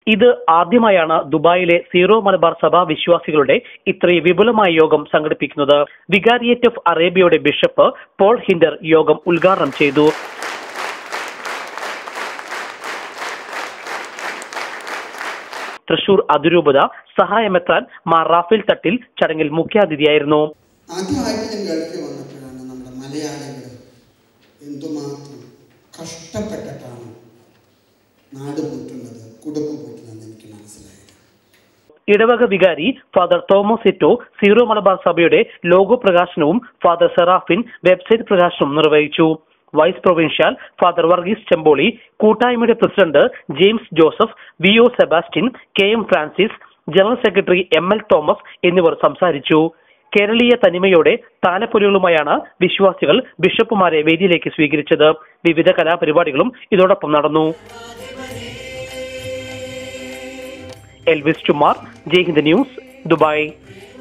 ഇത് ആദ്യമായാണ് ദുബായിലെ സീറോ മലബാർ സഭ വിശ്വാസികളുടെ ഇത്രയും വിപുലമായ യോഗം സംഘടിപ്പിക്കുന്നത് വികാരിയേറ്റ് ഓഫ് അറേബ്യയുടെ ബിഷപ്പ് പോൾ ഹിൻഡർ യോഗം ഉദ്ഘാടനം ചെയ്തു തൃശൂർ അതിരൂപത സഹായമെത്താൻ മാർ റാഫേൽ തട്ടിൽ ചടങ്ങിൽ മുഖ്യാതിഥിയായിരുന്നു ആദ്യമായിട്ട് ഞാൻ ഗൾഫിൽ വന്നപ്പോഴാണ് നമ്മുടെ മലയാളികൾ എന്തുമാത്രം കഷ്ടപ്പെട്ടിട്ടാണ് നാട് പോറ്റുന്നത് കുടുംബം പോറ്റുന്നത് എനിക്ക് മനസ്സിലായത് ഇടവക വികാരി ഫാദർ തോമസ് ഇറ്റോ സീറോ മലബാർ സഭയുടെ ലോഗോ പ്രകാശനവും ഫാദർ സെറാഫിൻ വെബ്സൈറ്റ് പ്രകാശനവും നിർവഹിച്ചു vice provincial father Varghese Chempoly കൂട്ടായ്മയുടെ president James Joseph V O Sebastian K M Francis general secretary M L Thomas എന്നിവർ സംസാരിച്ചു കേരളീയ തനിമയോടെ താലപ്പൊലികളുമായാണ് വിശ്വാസികൾ ബിഷപ്പുമാരെ വേദിയിലേക്ക് സ്വീകരിച്ചത് വിവിധ കലാപരിപാടികളും ഇതോടൊപ്പം നടന്നു എൽവിസ് കുമാർ ജയ്ഹിന്ദ് ന്യൂസ് ദുബായ്